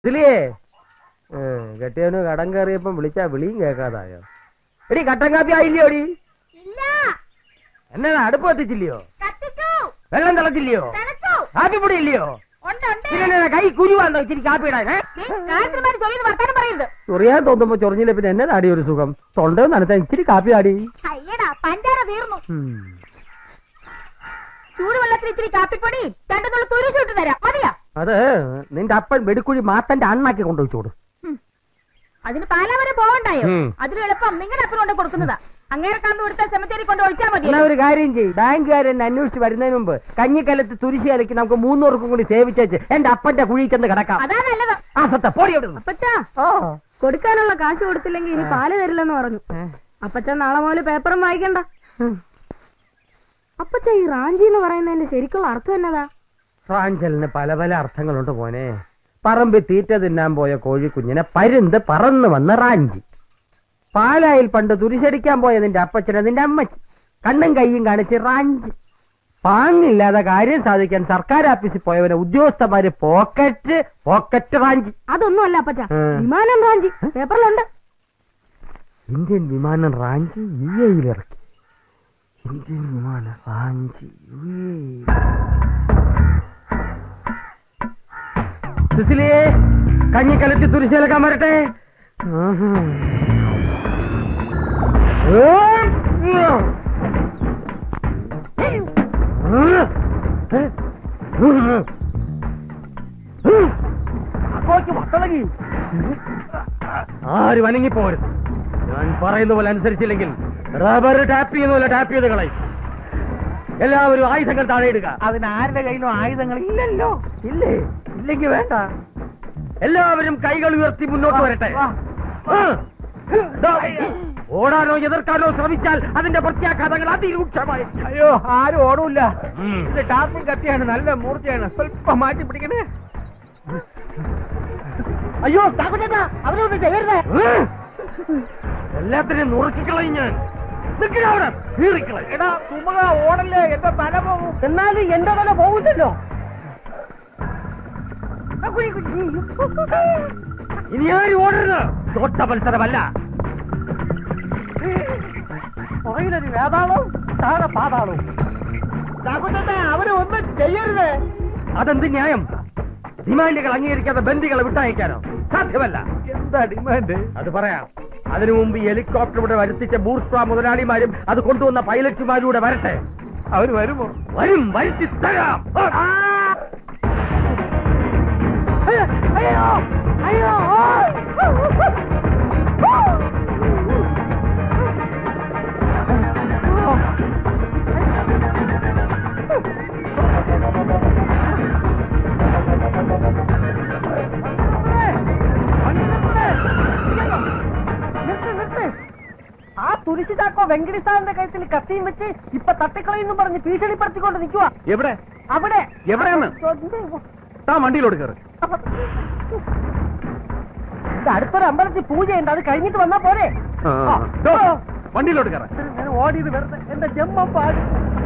ഇതിലേ കെട്ടിയവന് കടം കയറിയപ്പം വിളിച്ചാ വിളിയും കേൾക്കാതായോ എടി കട്ടൻ കാപ്പി ആയില്ലയോ എടി ഇല്ല എന്നാ അടുപ്പ് കത്തിച്ചില്ലയോ കത്തിച്ചു വെള്ളം തിളച്ചില്ലയോ തിളച്ചു കാപ്പിപ്പൊടി ഇല്ലയോ ഉണ്ട് ഉണ്ട് പിന്നെ എന്നാ കൈ കുരുവാന്നോ ഇച്ചിരി കാപ്പി ഇടാൻ ഏ? നീ ഗായത്രിമാര് ചൊല്ലുന്ന വർത്താനം പറയരുത് ചൊറിയാൻ തോന്നുമ്പോ ചൊറിഞ്ഞില്ല പിന്നെ എന്നെ താടി ഒരു സുഖം തൊണ്ട നനത്താൻ ഇച്ചിരി കാപ്പി ആടി അയ്യടാ പഞ്ചാര തീർന്നു ഉം. ചൂടുവെള്ളത്തിൽ ഇച്ചിരി കാപ്പിപ്പൊടി രണ്ടെന്നുള്ള തുരുച്ചിട്ട് തരാം മതിയാ അത് നിന്റെ അപ്പൻ വെടിക്കുഴി മാത്തന്റെ അണ്ണാക്കി കൊണ്ടുവച്ചോട് ഉം. അതിന് പാലാ വരെ പോവണ്ടായോ ഉം. അതിന് എളുപ്പം നിങ്ങളുടെ അപ്പൻ കൊണ്ട് കൊടുക്കുന്നതാ അങ്ങേരെ കാമ്പ് എടുത്ത സെമത്തേരി കൊണ്ട് ഒഴിച്ചാ മതി എന്നാ ഒരു കാര്യം ചെയ്യ് ബാങ്കുകാർ എന്നെ അന്വേഷിച്ച് വരുന്നതിന് മുമ്പ് കഞ്ഞിക്കലത്ത് തുരിശി അലക്കി നമുക്ക് മൂന്നൂർക്കും കൂടി സേവിച്ചേച്ച് എന്റെ അപ്പന്റെ കുഴി ചെന്ന് കിടക്കാം അതാ നല്ലത് ആ സത്ത പോടി അവിടെ അപ്പച്ചാ ഓ കൊടുക്കാനുള്ള കാശ് കൊടുത്തില്ലെങ്കിൽ ഇനി പാല് തരില്ലെന്ന് പറഞ്ഞു ഏ. അപ്പച്ച നാളെ മുതൽ പേപ്പറും വായിക്കണ്ട ഉം. അപ്പച്ച ഈ റാഞ്ചി എന്ന് പറയുന്നതിന്റെ ശരിക്കുള്ള അർത്ഥം എന്നതാ ഫ്രാഞ്ചലിന് പല പല അർത്ഥങ്ങളുണ്ട് മോനെ പറമ്പി തീറ്റ തിന്നാൻ പോയ കോഴിക്കുഞ്ഞിനെ പരുന്ത് പറന്നു വന്ന റാഞ്ചി പാലായിൽ പണ്ട് തുരിശടിക്കാൻ പോയ നിന്റെ അപ്പച്ചനെ നിന്റെ അമ്മച്ചി കണ്ണും കൈയും കാണിച്ച് റാഞ്ചി പാങ്ങില്ലാതെ കാര്യം സാധിക്കാൻ സർക്കാർ ഓഫീസിൽ പോയവനെ ഉദ്യോഗസ്ഥന്മാര് പോക്കറ്റ് പോക്കറ്റ് റാഞ്ചി അതൊന്നും അല്ല അപ്പച്ച ഉം. വിമാനം റാഞ്ചി പേപ്പറിലുണ്ട് ഇന്ത്യൻ വിമാനം റാഞ്ചി യു എയിൽ ഇറക്കി ഇന്ത്യൻ വിമാനം റാഞ്ചി യു എയിൽ സിസിലിയെ കഞ്ഞിക്കലത്തി തുരിശേലക്കാൻ വരട്ടെ ആഹാ. അപ്പോക്ക് വട്ടളകി ആരും അനങ്ങിപ്പോരുത് ഞാൻ പറയുന്ന പോലെ അനുസരിച്ചില്ലെങ്കിൽ റബ്ബർ ടാപ്പ് ചെയ്യുന്ന പോലെ ടാപ്പ് ചെയ്ത് കളയും എല്ലാവരും ആയുധങ്ങൾ താഴെ ഇടുക അതിന് ആരുടെ കയ്യിലും ആയുധങ്ങൾ ഇല്ലല്ലോ ഇല്ലേ ഇല്ലെങ്കിൽ വേണ്ട എല്ലാവരും കൈകൾ ഉയർത്തി മുന്നോട്ട് വരട്ടെ ആ. ദാ, ഓടാനോ എതിർക്കാനോ ശ്രമിച്ചാൽ അതിന്റെ പ്രത്യാഘാതങ്ങൾ അതിരൂക്ഷമായി അയ്യോ ആരും ഓടൂല ഉം. ഇത് ടാപ്പിംഗ് കത്തിയാണ് നല്ല മൂർച്ചയാണ് സ്വല്പം മാറ്റി പിടിക്കണേ അയ്യോ താക്കുചേട്ടാ അവരൊന്നും ചെയ്യരുത് എല്ലാത്തിനെയും നുറുക്കിക്കളയും ഞാൻ നിൽക്കണ അവിടെ കീറിക്കളയും എടാ തുമക ഓടല്ലേ എന്റെ തല പോകും എന്നാലും എന്റെ തല പോകുന്നല്ലോ ഇനി ആരും ഓടരുത് തോട്ട മത്സരമല്ല പുറകിലൊരു വേതാളവും താഴെ പാതാളവും ചാക്കുച്ചേട്ടാ അവര് ഒന്നും ചെയ്യരുത് അതെന്ത് ന്യായം ഡിമാൻഡുകൾ അംഗീകരിക്കാതെ ബന്ദികളെ വിട്ടയക്കാനോ സാധ്യമല്ല എന്താ ഡിമാൻഡ് അത് പറയാം അതിനു മുമ്പ് ഈ ഹെലികോപ്റ്റർ ഇവിടെ വരുത്തിച്ച ബൂർസ്ട്ര മുതലാളിമാരും അത് കൊണ്ടുവന്ന പൈലറ്റുമാരും ഇവിടെ വരട്ടെ അവര് വരുമോ വരും വരുത്തി തരാം ആ! അയ്യോ അയ്യോ ആ തുരിശി ചാക്കോ വെങ്കടിസാറിന്റെ കഴുത്തിൽ കത്തിയും വെച്ച് ഇപ്പൊ തട്ടിക്കളയെന്നും പറഞ്ഞ് ഭീഷണിപ്പെടുത്തിക്കൊണ്ട് നിൽക്കുക എവിടെ അവിടെ എവിടെയാണ് താ വണ്ടിയിലോട്ട് കയറി ഇത് അടുത്തൊരു അമ്പലത്തിൽ പൂജയുണ്ട് അത് കഴിഞ്ഞിട്ട് വന്നാ പോരെ ദോ, വണ്ടിയിലോട്ട് കയറാൻ ഞാൻ ഓടിയത് വെറുതെ എന്റെ ജമ്മം പാടി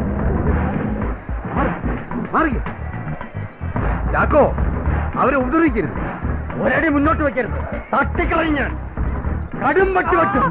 മാറിക്കേ ചാക്കോ അവരെ ഉപദ്രവിക്കരുത് ഒരടി മുന്നോട്ട് വെക്കരുത് തട്ടിക്കളയും ഞാൻ കടും പട്ടി വെട്ടും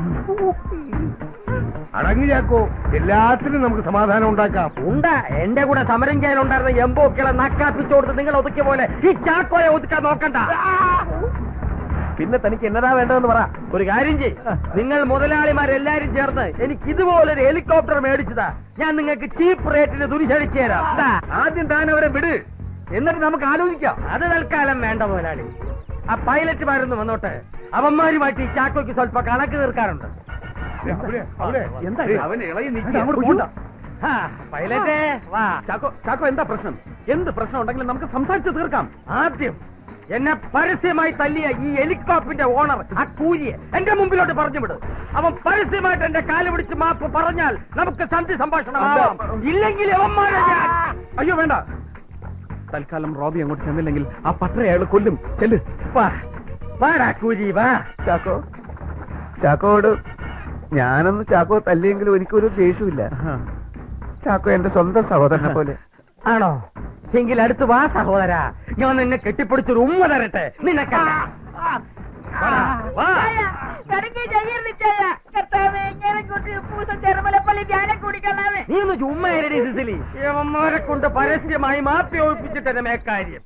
അടങ്ങി ചാക്കോ എല്ലാത്തിനും നമുക്ക് സമാധാനം ഉണ്ടാക്കാം ഉണ്ട് എന്റെ കൂടെ സമരം ചെയ്യാനുണ്ടായിരുന്ന എംബോക്കളെ നക്കാപ്പിച്ചു കൊടുത്ത് നിങ്ങൾ ഒതുക്കിയ പോലെ ഈ ചാക്കോയെ ഒതുക്കാൻ നോക്കണ്ട പിന്നെ തനിക്ക് എന്നതാ വേണ്ടതെന്ന് പറ ഒരു കാര്യം ചെയ് നിങ്ങൾ മുതലാളിമാരെല്ലാരും ചേർന്ന് എനിക്ക് ഇതുപോലൊരു ഹെലികോപ്റ്റർ മേടിച്ചതാ ഞാൻ നിങ്ങൾക്ക് ചീപ്പ് റേറ്റിന് തുരിശടിച്ചു തരാം ദാ, ആദ്യം താൻ അവരെ വിട് എന്നിട്ട് നമുക്ക് ആലോചിക്കാം അത് തൽക്കാലം വേണ്ട മുതലാളി ആ പൈലറ്റുമാരൊന്ന് വന്നോട്ടെ അവന്മാരുമായിട്ട് ഈ ചാക്കോയ്ക്ക് സ്വല്പ കണക്ക് തീർക്കാറുണ്ട് എന്താ അവൻ ഇളകി നിൽക്കുക അങ്ങോട്ട് പോണ്ട. ഹാ, പൈലറ്റേ വാ ചാക്കോ ചാക്കോ എന്താ പ്രശ്നം എന്ത് പ്രശ്നം ഉണ്ടെങ്കിലും നമുക്ക് സംസാരിച്ച് തീർക്കാം ആദ്യം എന്നെ പരസ്യമായി തല്ലിയ ഈ ഹെലികോപ്റ്ററിന്റെ ഓണർ ആ കൂലിയെ എന്റെ മുമ്പിലോട്ട് പറഞ്ഞു വിടും അവൻ പരസ്യമായിട്ട് എന്റെ കാല് പിടിച്ച് മാപ്പ് പറഞ്ഞാൽ നമുക്ക് സന്ധി സംഭാഷണം ആവാം. ഇല്ലെങ്കിൽ അവന്മാരെ ഞാൻ അയ്യോ വേണ്ട തൽക്കാലം റോബി അങ്ങോട്ട് ചെന്നില്ലെങ്കിൽ ആ പട്ടറ അയാൾ കൊല്ലും ചെല്ല് വാ വാടാ കൂലി വാ ചാക്കോ ചാക്കോട് ഞാനൊന്ന് ചാക്കോ തല്ലിയെങ്കിലും എനിക്കൊരു ദേഷ്യമില്ല ചാക്കോ എന്റെ സ്വന്തം സഹോദരനെ പോലെ ആണോ എങ്കിൽ അടുത്ത് വാ സഹോദര ഞാൻ നിന്നെ കെട്ടിപ്പിടിച്ചൊരു ഉമ്മ തരട്ടെ നിനക്ക കടക്കി ചെയ്യരുത് ചായ കർത്താവേ ഇങ്ങനെ കൂട്ടി പൂസ ചെറുമലപ്പള്ളി ധ്യാനം കൂടിക്കള്ളാവേ നീ ഒന്ന് ചുമ്മാരടി സിസിലി യവന്മാരെ കൊണ്ട് പരസ്യമായി മാപ്പി ഒഴിപ്പിച്ചിട്ട് എന്നെ മേക്കാര്യം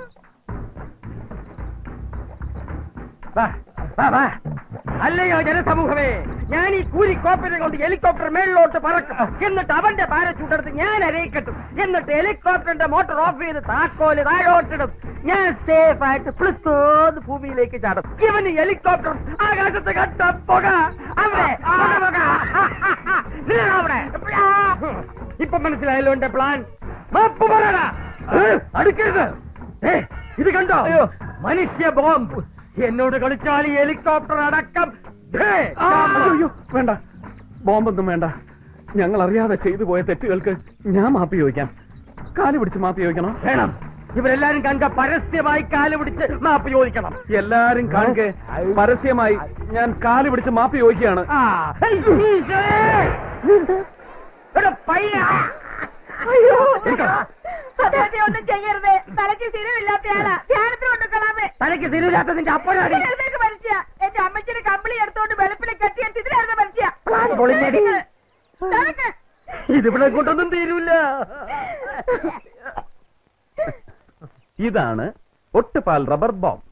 വാ, വാ, വാ. അല്ലയോ ജനസമൂഹമേ ഞാൻ ഈ കൂലി കോപ്പരെ കൊണ്ട് ഹെലികോപ്റ്റർ മേളിലോട്ട് പറക്കും എന്നിട്ട് അവന്റെ പാരച്ചൂട്ട് എടുത്ത് ഞാൻ അരയിക്കട്ടും എന്നിട്ട് ഹെലികോപ്റ്ററിന്റെ മോട്ടോർ ഓഫ് ചെയ്ത് താക്കോല് താഴോട്ടിടും ഞാൻ സേഫ് ആയിട്ട് പ്ലിസ്തോന്ന് ഭൂമിയിലേക്ക് ചാടും ഇവന് ഹെലികോപ്റ്റർ ആകാശത്ത് കണ്ട പുക അവിടെ പുക, പുക. നില്ലടാ അവിടെ ഇപ്പൊ മനസ്സിലായല്ലോ എന്റെ പ്ലാൻ മാപ്പ് പറയടാ ഏ, അടുക്കരുത് ഏ, ഇത് കണ്ടോ മനുഷ്യ ബോംബ് എന്നോട് കളിച്ചാൽ ഈ ഹെലികോപ്റ്റർ അടക്കം ദേ, അയ്യോ വേണ്ട ബോംബൊന്നും വേണ്ട ഞങ്ങൾ അറിയാതെ ചെയ്തു പോയ തെറ്റുകൾക്ക് ഞാൻ മാപ്പി ചോദിക്കാം കാല് പിടിച്ച് മാപ്പി ചോദിക്കണം വേണം ഇവരെല്ലാരും കണ്ട പരസ്യമായി കാല് പിടിച്ച് മാപ്പ് ചോദിക്കണം എല്ലാരും കാണുക പരസ്യമായി ഞാൻ കാല് പിടിച്ച് മാപ്പി ചോദിക്കുകയാണ് ആ, ഹേയ്, ഈശോയെ! എടാ, പയ്യ! അയ്യോ എടുക്കാം. അദ്ദേഹത്തെ ഒന്നും ചെയ്യരുത് തലയ്ക്ക് സ്ഥിരമില്ലാത്തയാളാ ധ്യാനത്തിന് കൊണ്ടുക്കളാമേ തലയ്ക്ക് തിരിവില്ലാത്ത നിന്റെ അപ്പനാടി ഇതിലേക്ക് മനുഷ്യ എന്റെ അമ്മച്ചിയുടെ കമ്പിളി എടുത്തോണ്ട് വെളുപ്പിനെ കെട്ടിയ ഇതിലായിരുന്ന മനുഷ്യ പ്ലാൻ പൊളിഞ്ഞടി. നടക്ക്. ഇതിവിടെ കൊണ്ടൊന്നും തീരൂല ഇതാണ് ഒട്ടുപാൽ റബ്ബർ ബോംബ്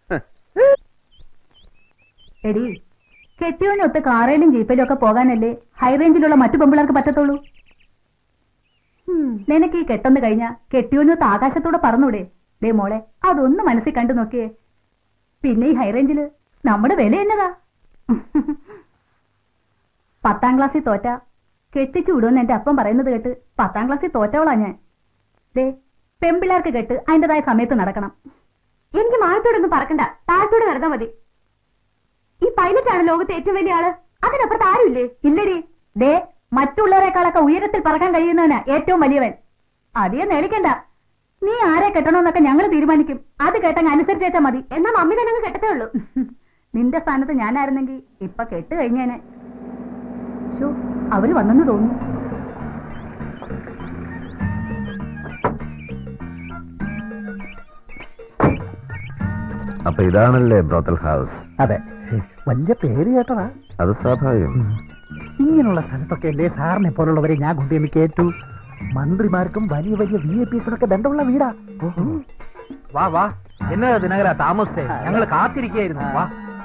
എടി കെട്ടിയോനൊത്ത് കാറയിലും ജീപ്പിലും ഒക്കെ പോകാനല്ലേ ഹൈ റേഞ്ചിലുള്ള മറ്റു പെമ്പിളർക്ക് പറ്റത്തുള്ളൂ ഹും, നിനക്ക് ഈ കെട്ടൊന്ന് കഴിഞ്ഞാ കെട്ടിയോനൊത്ത് ആകാശത്തൂടെ പറന്നൂടെ ദേ മോളെ അതൊന്ന് മനസ്സിൽ കണ്ടു നോക്കിയേ പിന്നെ ഈ ഹൈ റേഞ്ചില് നമ്മുടെ വില എന്നതാ പത്താം ക്ലാസ്സിൽ തോറ്റ കെട്ടിച്ചു വിടുമെന്ന് എന്റെ അപ്പം പറയുന്നത് കേട്ട് പത്താം ക്ലാസ്സിൽ തോറ്റവളാ ഞാൻ ദേ പെമ്പിള്ളാർക്ക് കെട്ട് അതിന്റേതായ സമയത്ത് നടക്കണം എനിക്ക് മാനത്തോടെ ഒന്നും പറക്കണ്ട താഴത്തോടെ നടന്നാ മതി ഈ പൈലറ്റ് ആണ് ലോകത്തെ ഏറ്റവും വലിയ ആള് അതിനപ്പുറത്ത് ആരുമില്ലേ ഇല്ലടി ദേ മറ്റുള്ളവരെക്കാളൊക്കെ ഉയരത്തിൽ പറക്കാൻ കഴിയുന്നവനാ ഏറ്റവും വലിയവൻ അധികം നേളിക്കണ്ട നീ ആരെ കെട്ടണമെന്നൊക്കെ ഞങ്ങൾ തീരുമാനിക്കും അത് കേട്ടങ്ങ് അനുസരിച്ചേച്ചാ മതി എന്നാ മമ്മി തന്നെ അങ്ങ് കെട്ടത്തേ ഉള്ളൂ നിന്റെ സ്ഥാനത്ത് ഞാനായിരുന്നെങ്കിൽ ഇപ്പൊ കെട്ട് കഴിഞ്ഞേനെ ശോ, അവര് വന്നെന്ന് തോന്നുന്നു അപ്പൊ ഇതാണല്ലേ ബ്രോത്തൽ ഹൗസ് അതെ വലിയ പേര് കേട്ടതാ അത് സ്വാഭാവികം ഇങ്ങനെയുള്ള സ്ഥലത്തൊക്കെ അല്ലേ സാറിനെ പോലുള്ളവരെ ഞാൻ കൊണ്ടുവന്ന് കേട്ടു മന്ത്രിമാർക്കും വലിയ വലിയ വി ഐ പിസിനൊക്കെ ബന്ധമുള്ള വീടാ വാ വാ എന്നതാ ദിനകര താമസിച്ചേ ഞങ്ങൾ കാത്തിരിക്കായിരുന്നു വാ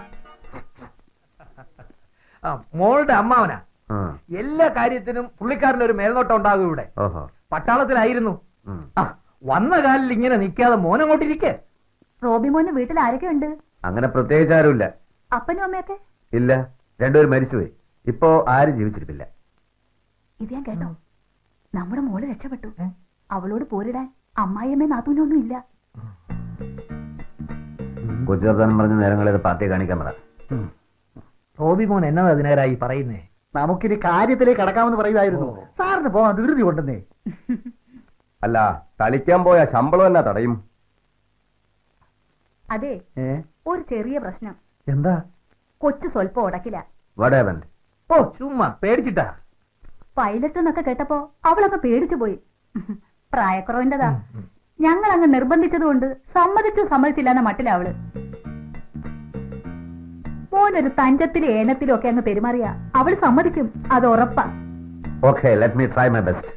ആ, മോളുടെ അമ്മാവനാ ആ, എല്ലാ കാര്യത്തിനും പുള്ളിക്കാരന്റെ ഒരു മേൽനോട്ടം ഉണ്ടാകും ഇവിടെ ഓഹോ പട്ടാളത്തിലായിരുന്നു ഉം. ആ, വന്ന കാലിൽ ഇങ്ങനെ നിൽക്കാതെ മോനങ്ങോട്ടിരിക്കെ റോബി മോന് വീട്ടിൽ ആരൊക്കെ ഉണ്ട് അങ്ങനെ പ്രത്യേകിച്ച് ആരുമില്ല അപ്പനും അമ്മയൊക്കെ ഇല്ല രണ്ടുപേരും മരിച്ചുപോയി ഇപ്പോ ആരും ജീവിച്ചിരിപ്പില്ല ഇത് ഞാൻ കേട്ടോ നമ്മുടെ മോള് രക്ഷപ്പെട്ടു അവളോട് പോരിടാൻ അമ്മായിയമ്മ നാത്തൂനൊന്നും ഇല്ല കൊച്ചുവർത്താനം പറഞ്ഞ നേരങ്ങളിൽ പാർട്ടിയെ കാണിക്കാൻ പറ റോബി മോൻ എന്നതാ ദിനകരായി പറയുന്നേ നമുക്കിനി കാര്യത്തിലേക്ക് കടക്കാമെന്ന് പറയുമായിരുന്നു സാറിന് പോവാൻ ധൃതി കൊണ്ടെന്നേ അല്ല കളിക്കാൻ പോയ ശമ്പളം എന്നാ തടയും അതെ ഒരു ചെറിയ പ്രശ്നം എന്താ കൊച്ചു സ്വല്പം ഉടക്കില്ല വടേവൻ ഓ ചുമ്മാ പേടിച്ചിട്ടാ പൈലറ്റ് എന്നൊക്കെ കേട്ടപ്പോ അവളൊക്കെ പേടിച്ചു പോയി പ്രായക്കുറവിന്റെതാ ഞങ്ങൾ അങ്ങ് നിർബന്ധിച്ചതുകൊണ്ട് സമ്മതിച്ചു സമ്മതിച്ചില്ല എന്ന മട്ടില അവള് മോനൊരു തഞ്ചത്തിലും ഏനത്തിലും ഒക്കെ അങ്ങ് പെരുമാറിയ അവള് സമ്മതിക്കും അത് ഉറപ്പാ okay let me try my best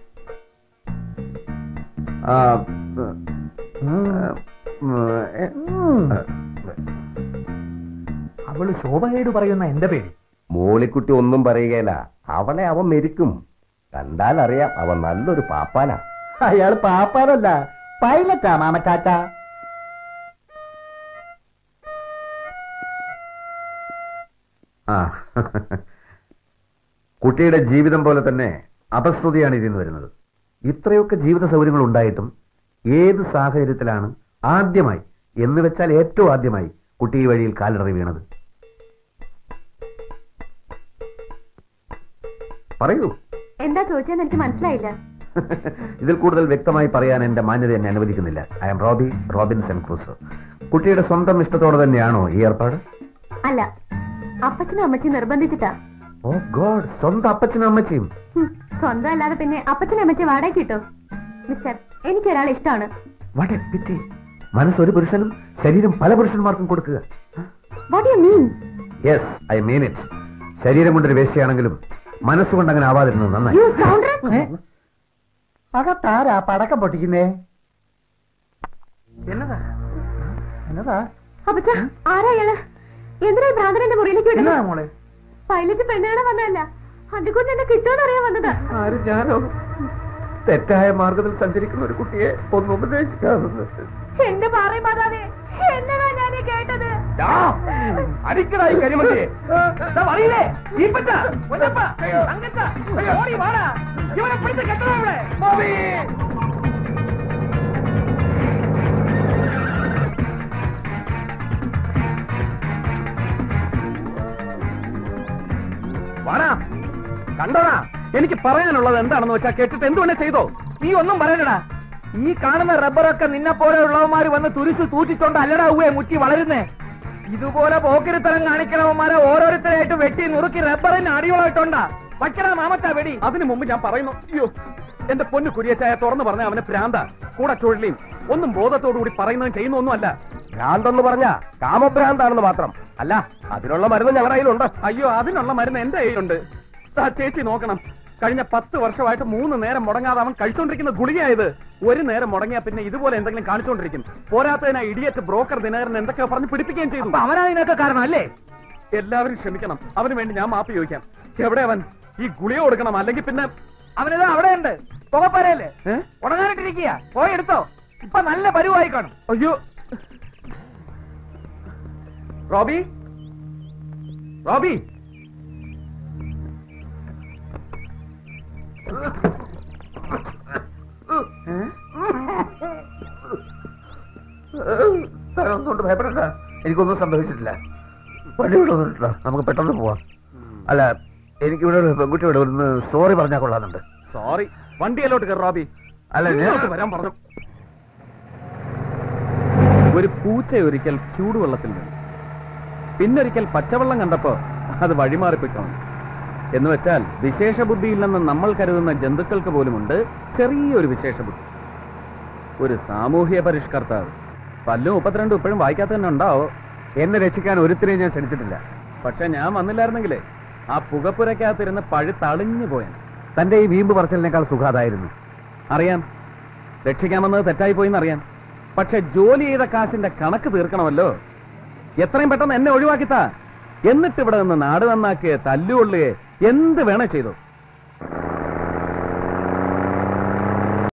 അവള് ശോഭകേട് പറയുന്ന എന്റെ പേടി മോളിക്കുട്ടി ഒന്നും പറയുകയില്ല അവളെ അവൻ മെരിക്കും കണ്ടാൽ അറിയാം അവൻ നല്ലൊരു പാപ്പാനാ അയാൾ പാപ്പാനല്ല പൈലറ്റാ മാമച്ചാച്ച ആ കുട്ടിയുടെ ജീവിതം പോലെ തന്നെ അപശ്രുതിയാണ് ഇതിൽ നിന്ന് വരുന്നത് ഇത്രയൊക്കെ ജീവിത സൗകര്യങ്ങൾ ഉണ്ടായിട്ടും ഏത് സാഹചര്യത്തിലാണ് ആദ്യമായി എന്ന് വെച്ചാൽ ഏറ്റവും ആദ്യമായി കുട്ടി ഈ വഴിയിൽ കാലിടറി വീണത് പറയൂ എന്താ ചോദിച്ചെന്ന് എനിക്ക് മനസ്സിലായില്ല ഇതിൽ കൂടുതൽ വ്യക്തമായി പറയാൻ എന്റെ മാന്യത എന്നെ അനുവദിക്കുന്നില്ല I am Robi Robinson Crusoe കുട്ടിയുടെ സ്വന്തം ഇഷ്ടത്തോടെ തന്നെയാണോ ഈ ഏർപ്പാട് അല്ല അപ്പച്ചനും അമ്മച്ചും നിർബന്ധിച്ചിട്ടാ ഓ ഗോഡ് സ്വന്തം അപ്പച്ചനും അമ്മച്ചിയും ഹും, സ്വന്തം അല്ലാതെ പിന്നെ അപ്പച്ചനും അമ്മച്ചി വാടക കിട്ടോ മിസ്റ്റർ എനിക്കൊരാളെ ഇഷ്ടമാണ് വാട്ട് എ പിറ്റി മനസ്സ് ഒരു പുരുഷനും ശരീരം പല പുരുഷന്മാർക്കും കൊടുക്കുക what you mean yes I mean it ശരീരം കൊണ്ടൊരു വേശ്യയാണെങ്കിലും മനസ്സുകൊണ്ട് അങ്ങനെ ആവാതിരുന്നത് നന്നായി യു സൗണ്ടർ അകത്താരാ പടക്കം പൊട്ടിക്കുന്നേ എന്നതാ എന്നതാ അപ്പച്ച ആരാ അയാള് എന്തിനാ ഈ ഭ്രാന്തന്റെ മുറിയിലേക്ക് എന്നതാ വിടുന്നത് മോളെ പൈലറ്റ് പെണ്ണാണ് വന്നതല്ല അതുകൊണ്ട് എന്നെ കിട്ടുമെന്ന് അറിയാൻ വന്നതാ ആരും ഞാനോ തെറ്റായ മാർഗത്തിൽ സഞ്ചരിക്കുന്ന ഒരു കുട്ടിയെ ഒന്ന് ഉപദേശിക്കാമെന്ന് എന്റെ പാറയും മാതാവേ എന്നതാ ഞാൻ ഈ കേട്ടത് അടിക്കടായി കരിമന്തി പറയില്ലേ ഈപ്പച്ച പൊന്നപ്പ തങ്കച്ച ഓടി വാടാ ഇവനെ പിടിച്ച് കെട്ടണം ഇവിടെ വാടാ കണ്ടോടാ എനിക്ക് പറയാനുള്ളത് എന്താണെന്ന് വെച്ചാ കേട്ടിട്ട് എന്തുവന്നെ ചെയ്തോ നീ ഒന്നും പറയണടാ ഈ കാണുന്ന റബ്ബറൊക്കെ നിന്നെ പോലെ ഉള്ളവന്മാര് വന്ന് തുരിച്ച് തൂറ്റിച്ചോണ്ട് അല്ലടാ ഉവേ മുറ്റി വളരുന്നേ ഇതുപോലെ പോക്കിരിത്തരം കാണിക്കണവന്മാരെ ഓരോരുത്തരായിട്ട് വെട്ടി നുറുക്കി റബ്ബറിന് അടിയോളായിട്ടുണ്ടാ വയ്ക്കടാ മാമച്ച വെടി അതിനു മുമ്പ് ഞാൻ പറയുന്നു അയ്യോ എന്റെ പൊന്നു കുരിയച്ചായ തുറന്നു പറഞ്ഞ അവനെ ഭ്രാന്ത കൂടെ ചുഴലിയും ഒന്നും ബോധത്തോടുകൂടി പറയുന്നതും ചെയ്യുന്നൊന്നും അല്ല ഭ്രാന്തെന്ന് പറഞ്ഞ കാമഭ്രാന്താണെന്ന് മാത്രം അല്ല അതിനുള്ള മരുന്ന് ഞങ്ങളുടെ കയ്യിലുണ്ട് അയ്യോ അതിനുള്ള മരുന്ന് എന്റെ കയ്യിലുണ്ട് ദാ ചേച്ചി നോക്കണം കഴിഞ്ഞ പത്ത് വർഷമായിട്ട് മൂന്ന് നേരം മുടങ്ങാതെ അവൻ കഴിച്ചുകൊണ്ടിരിക്കുന്ന ഗുളികയായത് ഒരു നേരം മുടങ്ങിയാ പിന്നെ ഇതുപോലെ എന്തെങ്കിലും കാണിച്ചുകൊണ്ടിരിക്കും പോരാത്തതിനാ ഇടിയറ്റ് ബ്രോക്കർ ദിനകരൻ എന്തൊക്കെയോ പറഞ്ഞ് പിടിപ്പിക്കുകയും ചെയ്തു അവനതിനൊക്കെ കാരണം അല്ലേ എല്ലാവരും ക്ഷമിക്കണം അവന് വേണ്ടി ഞാൻ മാപ്പ് ചോദിക്കാം എവിടെ അവൻ ഈ ഗുളിക കൊടുക്കണം അല്ലെങ്കിൽ പിന്നെ അവനിതാ അവിടെ ഉണ്ട് പുകപ്പരയല്ലേ ഉടനായിട്ടിരിക്കുക പോയി എടുത്തോ ഇപ്പൊ നല്ല പരുവായി കാണും അയ്യോ റോബി റോബി ഒന്നുകൊണ്ട് ഭയപ്പെടണ്ട എനിക്കൊന്നും സംഭവിച്ചിട്ടില്ല വണ്ടി ഇവിടെ വന്നിട്ടില്ല നമുക്ക് പെട്ടെന്ന് പോവാം അല്ല എനിക്കിവിടെ ഒരു പെൺകുട്ടി ഇവിടെ ഒന്ന് സോറി പറഞ്ഞാൽ കൊള്ളാന്നുണ്ട് സോറി വണ്ടിയിലോട്ട് കയറി റോബി അല്ല ഞാൻ ഇങ്ങോട്ട് വരാൻ പറഞ്ഞു ഒരു പൂച്ച ഒരിക്കൽ ചൂടുവെള്ളത്തിൽ വീണു പിന്നൊരിക്കൽ പച്ചവെള്ളം കണ്ടപ്പോ അത് വഴിമാറിപ്പിക്കണം എന്ന് വെച്ചാൽ വിശേഷ ബുദ്ധിയില്ലെന്ന് നമ്മൾ കരുതുന്ന ജന്തുക്കൾക്ക് പോലുമുണ്ട് ചെറിയൊരു വിശേഷ ബുദ്ധി ഒരു സാമൂഹ്യ പരിഷ്കർത്താവ് പല്ലും മുപ്പത്തിരണ്ടും ഇപ്പോഴും വായിക്കാത്ത തന്നെ ഉണ്ടാവോ എന്നെ രക്ഷിക്കാൻ ഒരുത്തിനെയും ഞാൻ ക്ഷണിച്ചിട്ടില്ല പക്ഷെ ഞാൻ വന്നില്ലായിരുന്നെങ്കിലേ ആ പുകപ്പുരക്കകത്തിരുന്ന് പഴി തളിഞ്ഞു പോയാൻ തന്റെ ഈ വീമ്പ് പറച്ചലിനേക്കാൾ സുഖാതായിരുന്നു അറിയാം രക്ഷിക്കാമെന്നത് തെറ്റായി പോയിന്ന് അറിയാം പക്ഷെ ജോലി ചെയ്ത കാശിന്റെ കണക്ക് തീർക്കണമല്ലോ എത്രയും പെട്ടെന്ന് എന്നെ ഒഴിവാക്കിത്താ എന്നിട്ട് ഇവിടെ നിന്ന് നാട് നന്നാക്കുകയെ തല്ലുകൊള്ളുകയെ എന്ത് വേണേ ചെയ്തു